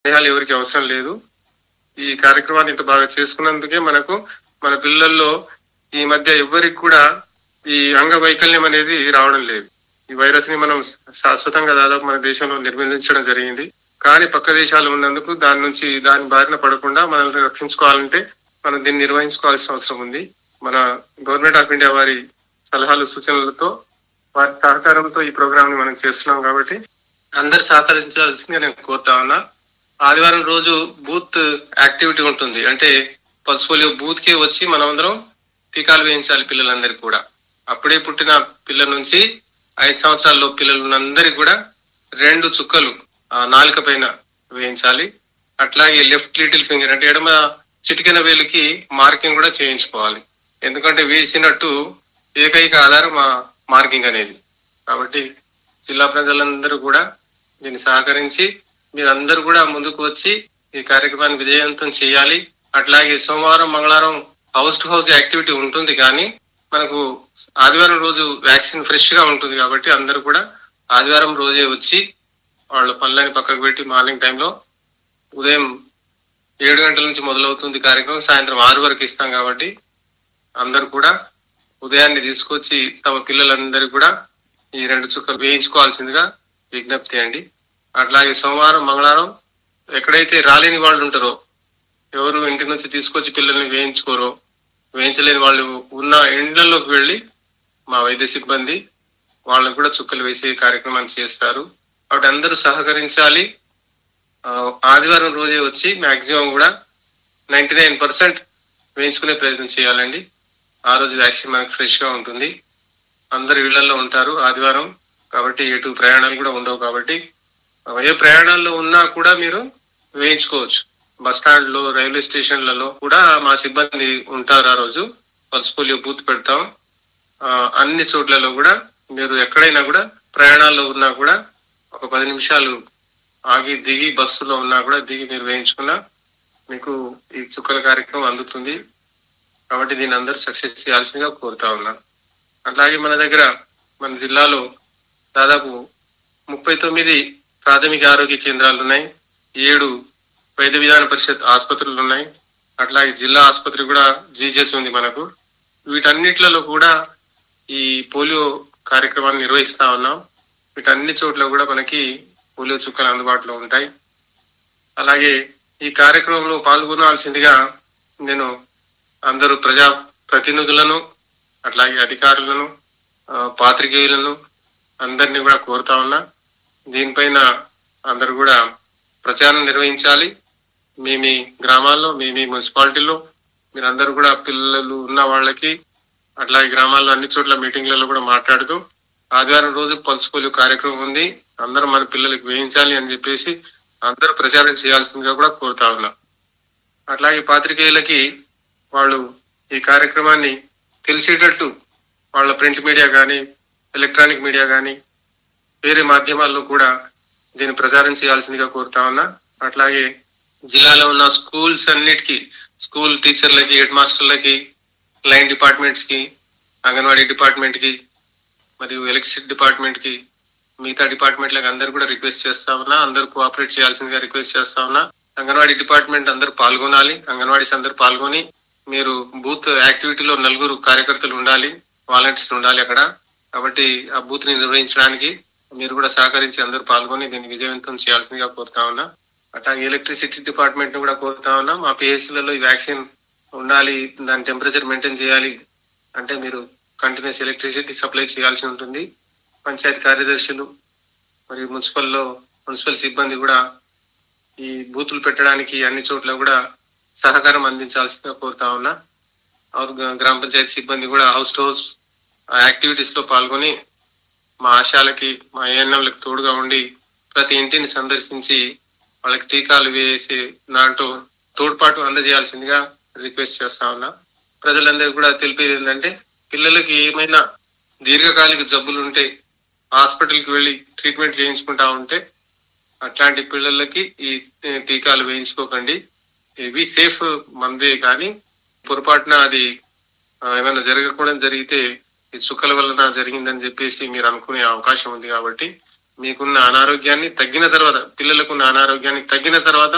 స్నేహాలు ఎవరికి అవసరం లేదు ఈ కార్యక్రమాన్ని ఇంత బాగా చేసుకున్నందుకే మనకు మన పిల్లల్లో ఈ మధ్య ఎవ్వరికి కూడా ఈ అంగవైకల్యం అనేది రావడం లేదు ఈ వైరస్ ని మనం శాశ్వతంగా దాదాపు మన దేశంలో నిర్మించడం జరిగింది కానీ పక్క దేశాలు ఉన్నందుకు దాని నుంచి దాని బారిన పడకుండా మనల్ని రక్షించుకోవాలంటే మనం దీన్ని నిర్వహించుకోవాల్సిన అవసరం ఉంది మన గవర్నమెంట్ ఆఫ్ ఇండియా వారి సలహాలు సూచనలతో వారి సహకారంతో ఈ ప్రోగ్రామ్ ని మనం చేస్తున్నాం కాబట్టి అందరు సహకరించాల్సిందిగా నేను కోరుతా ఉన్నా ఆదివారం రోజు బూత్ యాక్టివిటీ ఉంటుంది అంటే పల్స్ పోలియో బూత్ కి వచ్చి మనమందరం టీకాలు వేయించాలి పిల్లలందరికీ కూడా అప్పుడే పుట్టిన పిల్లల నుంచి ఐదు సంవత్సరాల్లో పిల్లలందరికీ కూడా రెండు చుక్కలు ఆ, నాలుక పైన వేయించాలి అట్లాగే లెఫ్ట్ లిటిల్ ఫింగర్ అంటే ఎడమ చిటికెన వేలుకి మార్కింగ్ కూడా చేయించుకోవాలి ఎందుకంటే వేసినట్టు ఏకైక ఆధారం ఆ మార్కింగ్ అనేది కాబట్టి జిల్లా ప్రజలందరూ కూడా దీన్ని సహకరించి మీరందరూ కూడా ముందుకు వచ్చి ఈ కార్యక్రమాన్ని విజయవంతం చేయాలి అట్లాగే సోమవారం మంగళవారం హౌస్ టు హౌస్ యాక్టివిటీ ఉంటుంది కానీ మనకు ఆదివారం రోజు వ్యాక్సిన్ ఫ్రెష్ గా ఉంటుంది కాబట్టి అందరూ కూడా ఆదివారం రోజే వచ్చి వాళ్ళ పనులని పక్కకు పెట్టి మార్నింగ్ టైంలో ఉదయం ఏడు గంటల నుంచి మొదలవుతుంది కార్యక్రమం సాయంత్రం ఆరు వరకు ఇస్తాం కాబట్టి అందరూ కూడా ఉదయాన్నే తీసుకొచ్చి తమ పిల్లలందరూ కూడా ఈ రెండు చుక్కలు వేయించుకోవాల్సిందిగా విజ్ఞప్తి అండి అట్లాగే సోమవారం మంగళవారం ఎక్కడైతే రాలేని వాళ్ళు ఉంటారో ఎవరు ఇంటి నుంచి తీసుకొచ్చి పిల్లల్ని వేయించుకోరో వేయించలేని వాళ్ళు ఉన్న ఇండ్లలోకి వెళ్లి మా వైద్య సిబ్బంది వాళ్ళకు కూడా చుక్కలు వేసే కార్యక్రమాన్ని చేస్తారు కాబట్టి అందరూ సహకరించాలి ఆ, ఆదివారం రోజే వచ్చి మాక్సిమం కూడా నైన్టీ నైన్ పర్సెంట్ వేయించుకునే ప్రయత్నం చేయాలండి ఆ రోజు వ్యాక్సిన్ మనకు ఫ్రెష్ గా ఉంటుంది అందరు ఇళ్లలో ఉంటారు ఆదివారం కాబట్టి ఎటు ప్రయాణాలు కూడా ఉండవు కాబట్టి ఏ ప్రయాణాల్లో ఉన్నా కూడా మీరు వేయించుకోవచ్చు బస్ స్టాండ్ లో రైల్వే స్టేషన్లలో కూడా మా సిబ్బంది ఉంటారు ఆ రోజు పల్స్ పోలియో బూత్ పెడతాం ఆ, అన్ని చోట్లలో కూడా మీరు ఎక్కడైనా కూడా ప్రయాణాల్లో ఉన్నా కూడా ఒక పది నిమిషాలు ఆగి దిగి బస్సులో ఉన్నా కూడా దిగి మీరు వేయించుకున్నా మీకు ఈ చుక్కల కార్యక్రమం అందుతుంది కాబట్టి దీన్ని అందరూ సక్సెస్ చేయాల్సిందిగా కోరుతా ఉన్నా అట్లాగే మన దగ్గర మన జిల్లాలో దాదాపు ముప్పై తొమ్మిది ప్రాథమిక ఆరోగ్య కేంద్రాలు ఉన్నాయి ఏడు వైద్య విధాన పరిషత్ ఆసుపత్రులు ఉన్నాయి అట్లాగే జిల్లా ఆసుపత్రి కూడా జీజెస్ ఉంది మనకు వీటన్నిట్లలో కూడా ఈ పోలియో కార్యక్రమాన్ని నిర్వహిస్తా ఉన్నాం వీటన్ని చోట్ల కూడా మనకి పోలియో చుక్కలు అందుబాటులో ఉంటాయి అలాగే ఈ కార్యక్రమంలో పాల్గొనాల్సిందిగా నేను అందరూ ప్రజా ప్రతినిధులను అట్లాగే అధికారులను ఆ, పాత్రికేయులను అందరినీ కూడా కోరుతా ఉన్నా దీనిపైన అందరూ కూడా ప్రచారం నిర్వహించాలి మీ మీ గ్రామాల్లో మీ మీ మున్సిపాలిటీలో మీరందరూ కూడా పిల్లలు ఉన్న వాళ్ళకి అట్లాగే గ్రామాల్లో అన్ని చోట్ల మీటింగ్లలో కూడా మాట్లాడుతూ ఆదివారం రోజు పల్స్ పోలియో కార్యక్రమం ఉంది అందరూ మన పిల్లలకి వేయించాలి అని చెప్పేసి అందరూ ప్రచారం చేయాల్సిందిగా కూడా కోరుతా ఉన్నా అట్లాగే పాత్రికేయులకి వాళ్ళు ఈ కార్యక్రమాన్ని తెలిసేటట్టు వాళ్ళ ప్రింట్ మీడియా కానీ ఎలక్ట్రానిక్ మీడియా కానీ వేరే మాధ్యమాల్లో కూడా దీన్ని ప్రచారం చేయాల్సిందిగా కోరుతా ఉన్నా అట్లాగే జిల్లాలో ఉన్న స్కూల్స్ అన్నిటికీ స్కూల్ టీచర్లకి హెడ్ మాస్టర్లకి లైన్ డిపార్ట్మెంట్స్ కి అంగన్వాడీ డిపార్ట్మెంట్ కి మరియు ఎలక్ట్రిసిటీ డిపార్ట్మెంట్ కి మిగతా డిపార్ట్మెంట్లకు అందరు కూడా రిక్వెస్ట్ చేస్తా ఉన్నా అందరూ కోఆపరేట్ చేయాల్సిందిగా రిక్వెస్ట్ చేస్తా ఉన్నా అంగన్వాడీ డిపార్ట్మెంట్ అందరూ పాల్గొనాలి అంగన్వాడీస్ అందరూ పాల్గొని మీరు బూత్ యాక్టివిటీలో నలుగురు కార్యకర్తలు ఉండాలి వాలంటీర్స్ ఉండాలి అక్కడ కాబట్టి ఆ బూత్ ని నిర్వహించడానికి మీరు కూడా సహకరించి అందరూ పాల్గొని దీన్ని విజయవంతం చేయాల్సిందిగా కోరుతా ఉన్నా అట్లాగే ఎలక్ట్రిసిటీ డిపార్ట్మెంట్ ని కూడా కోరుతా ఉన్నా మా పిహెచ్లలో ఈ వ్యాక్సిన్ ఉండాలి దాని టెంపరేచర్ మెయింటైన్ చేయాలి అంటే మీరు కంటిన్యూస్ ఎలక్ట్రిసిటీ సప్లై చేయాల్సి ఉంటుంది పంచాయతీ కార్యదర్శులు మరియు మున్సిపల్లో మున్సిపల్ సిబ్బంది కూడా ఈ బూతులు పెట్టడానికి అన్ని చోట్ల కూడా సహకారం అందించాల్సిందిగా కోరుతా ఉన్నా అవును, గ్రా- గ్రామ పంచాయతీ సిబ్బంది కూడా హౌస్ టు హౌస్ యాక్టివిటీస్ లో పాల్గొని మా ఆశాలకి మా ఏఎన్ఎంలకు తోడుగా ఉండి ప్రతి ఇంటిని సందర్శించి వాళ్ళకి టీకాలు వేసే దాంట్లో తోడ్పాటు అందజేయాల్సిందిగా రిక్వెస్ట్ చేస్తా ఉన్నా ప్రజలందరూ కూడా తెలిపేది ఏంటంటే పిల్లలకి ఏమైనా దీర్ఘకాలిక జబ్బులు ఉంటే హాస్పిటల్ కి వెళ్లి ట్రీట్మెంట్ చేయించుకుంటా ఉంటే అట్లాంటి పిల్లలకి ఈ ఈ టీకాలు వేయించుకోకండి ఇవి సేఫ్ మందే కానీ పొరపాటున అది ఆ, ఏమైనా జరగకూడదు జరిగితే ఈ చుక్కల వలన జరిగిందని చెప్పేసి మీరు అనుకునే అవకాశం ఉంది కాబట్టి మీకున్న అనారోగ్యాన్ని తగ్గిన తర్వాత పిల్లలకున్న అనారోగ్యాన్ని తగ్గిన తర్వాత